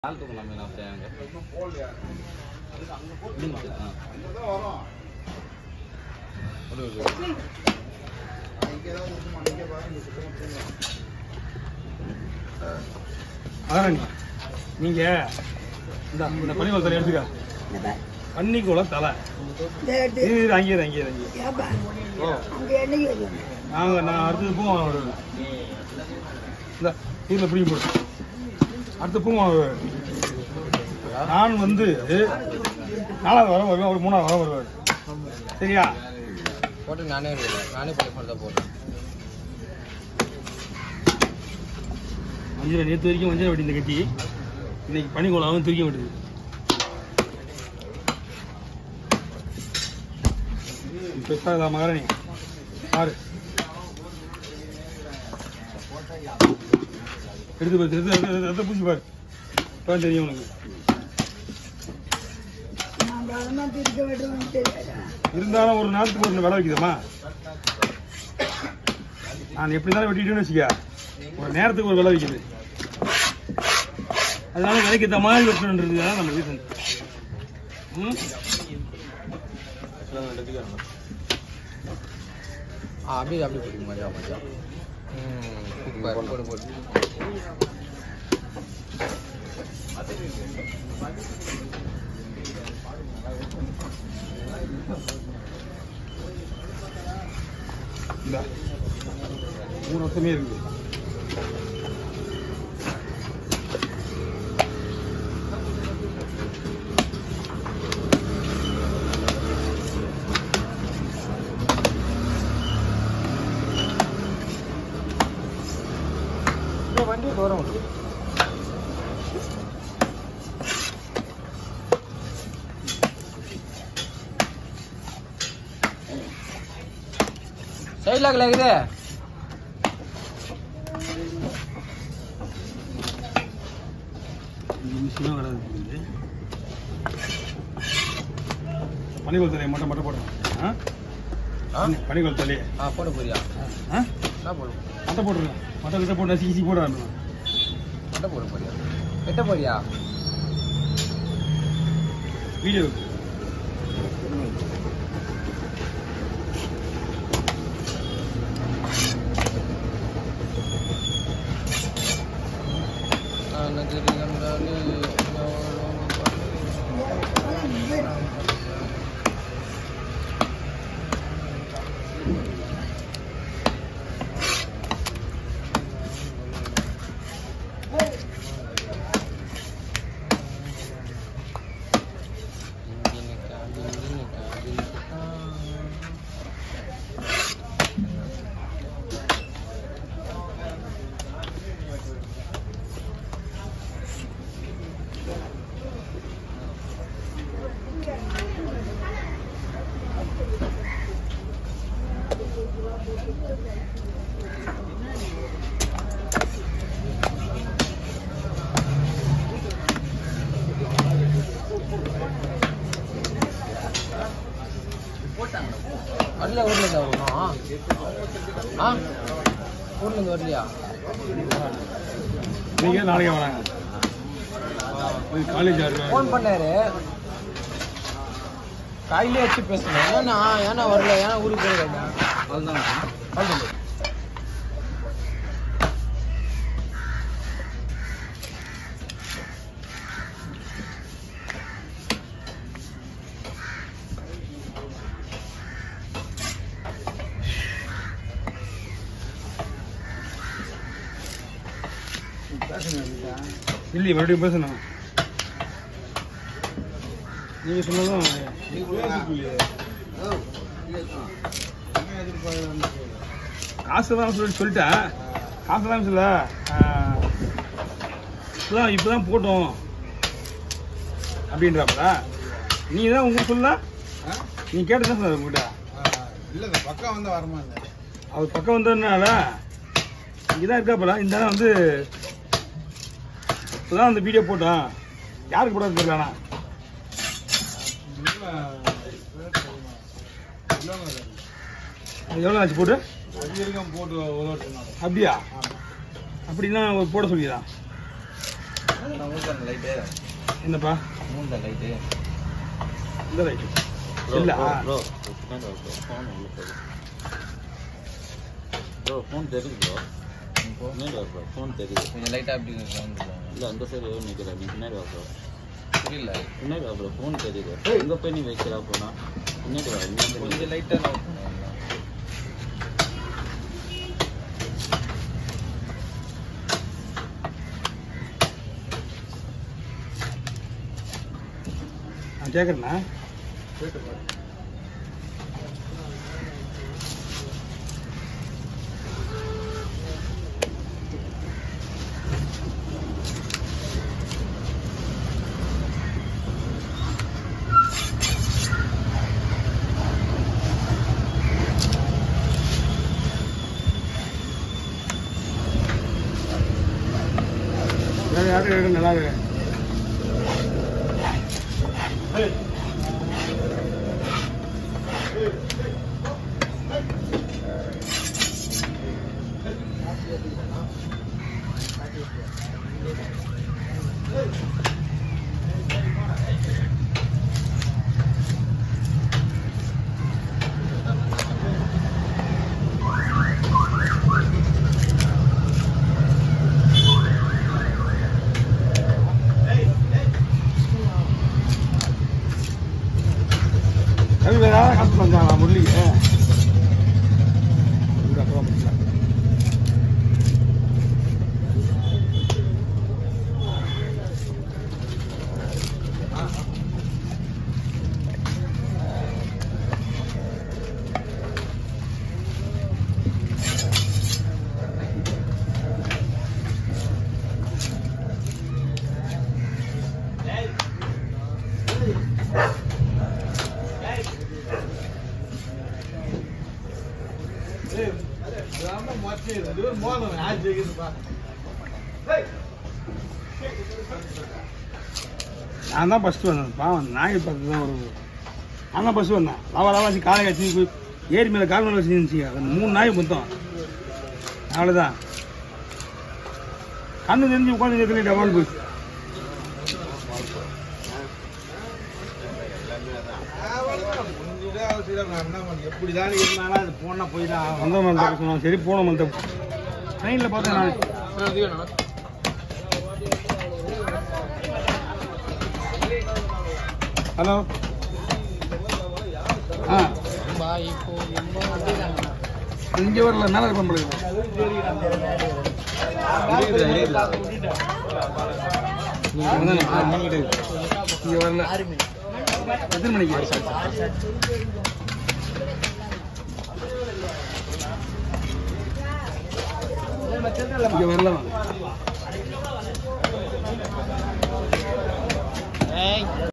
நாள் தூக்கலாம் மீன் அவசியம் எனக்கு மீன் ஆ ஒரு ஒரு அதான் நீங்க இந்த இந்த பனிக்குளம் தலை எடுத்துக்க பன்னிக்குளம் தலை இது இது அங்கேயே இரு, அங்கேயே இரு, அங்கேயே இரு. ஓ நாங்க நான் அடுத்தது பூ வாங்க வருவேன் இந்த இதில் பிடிக்க போடு அடுத்த பூ வாங்க வருவேன் நான் வந்து நாலாவது வரம் வருவேன் ஒரு மூணாவது வரம் வருவேன் சரியா போட்டு நானே வருவேன் நானே போய் போட்டு தான் போடுறேன் மஞ்சள் நேற்று வரைக்கும் மஞ்சள் வெட்டி இந்த கட்டி இன்னைக்கு பனிக்குளம் அவன் தூக்கி விட்டுது பெருசாக மகாராணி பாரு எடுத்து பாரு எடுத்து எடுத்து எடுத்து எடுத்து பூசி பாரு இப்போ தெரியும் உனக்கு இருந்தாலும் ஒரு நேரத்துக்கு ஒரு விலை வைக்குதம்மா நான் எப்படி இருந்தாலும் வெட்டிட்டேன்னு வச்சுக்க ஒரு நேரத்துக்கு ஒரு விலை வைக்குது அதனால விலைக்கு ஏற்ற மாதிரி வெட்டணுன்றது தான் நம்ம ரீசன் ம் ஆ அப்படியே அப்படியே போடுங்க மஜா மஜா ம் சூப்பர் போடு போடு இந்த மூணு வருஷமே இருக்குது வண்டி தூரம் சைடில் இருக்குது நிமிஷமே வராது இது. பனிக்கோல் தலையை மட்டும் மட்டும் போடுறேன் ஆ ஆ பனிக்கோல் தலையை ஆ போட போறியா ஆ என்ன போடு மட்டை போட்டுருங்க மட்டை கிட்ட போட்டு நசி கிசி போட வெட்ட போட போறியா வெட்ட போறியா வீடியோ நகரி கண்டாலே வரல ஊர்ல இருந்து வரணும் ஆ ஊர்ல இருந்து வரலையா நீங்கள் நாளைக்கே வராங்க காலேஜ் ஃபோன் பண்ணாரு காலையிலே வச்சு பேசணும் ஏன்னா ஏன்னா வரல ஏன்னா ஊருக்கு போயிருக்காங்க அதுதான் இல்லையே மறுபடியும் பேசணும் நீங்கள் சொன்னதும் காசு தான் சொல்லி சொல்லிட்டேன் காசு தான் சொல்ல இப்போதான் இப்போ தான் போட்டோம் அப்படின்றாப்புல நீ தான் உங்களுக்கு சொல்ல நீ கேட்டு தான் சார் உங்ககிட்ட இல்ல இந்த பக்கம் வந்து வரமா இல்ல அவர் பக்கம் வந்ததுனால இங்கே தான் இருக்காப்புல இந்த இடம் வந்து இப்போதான் அந்த வீடியோ போட்டோம் யாருக்கு போடாது தெரியலண்ணா அது எவ்வளோ ஆச்சு போட்டு அது வரைக்கும் போட்டு உதவிட்டு அப்படியா அப்படின்னா அவர் போட சொல்லிடலாம் மூணு லைட்டு என்னப்பா மூணு லைட்டு இந்த ரைட்டு இல்ல ப்ரோ பின்னாடி வா ப்ரோ ஃபோன் உள்ள போகுது ப்ரோ ஃபோன் தெரியுது ப்ரோ பின்னாடி வா ப்ரோ ஃபோன் தெரியுது கொஞ்சம் லைட்டாக அப்படி சவுண்ட் இல்லை அந்த சைடு நிற்கிற நீ பின்னாடி வா ப்ரோ புரியல பின்னாடி வா ப்ரோ ஃபோன் தெரியுது எங்கே போய் நீ வைக்கிறா போனா பின்னாடி வா இங்கே கொஞ்சம் லைட்டாக நான் கேட்குறேண்ணா வேறு யாரும் எடுக்க நல்லா இருக்கு கவி வேற யாராவது காசு தந்தாங்களா முரளிக்கு இந்த அப்புறம் முடியல. நான் தான் ஃபஸ்ட்டு வந்தேன் பாவம் நாய் பார்த்து தான் வருது நான் தான் ஃபஸ்ட்டு வந்தேன் லவா லவாசி காலை கட்சி போய் ஏரி மேலே கால் மேலே வச்சு இருந்துச்சு அந்த மூணு நாய் மொத்தம் அவ்வளோதான் கண்ணு தெரிஞ்சு உட்காந்து எத்தனை டபால் போய் எப்படிதான் இருந்தாலும் அது போனா போய் தான் ஆகும். வந்த மாதிரி சொன்னாங்க சரி போன மாதிரி ட்ரெயினில் பார்த்தேன் நான் ஹலோ ஆ இங்கே வரல மேலே இருப்பேன் போல இங்கே வரல எத்தனை மணிக்கு இங்கே வரல நான்.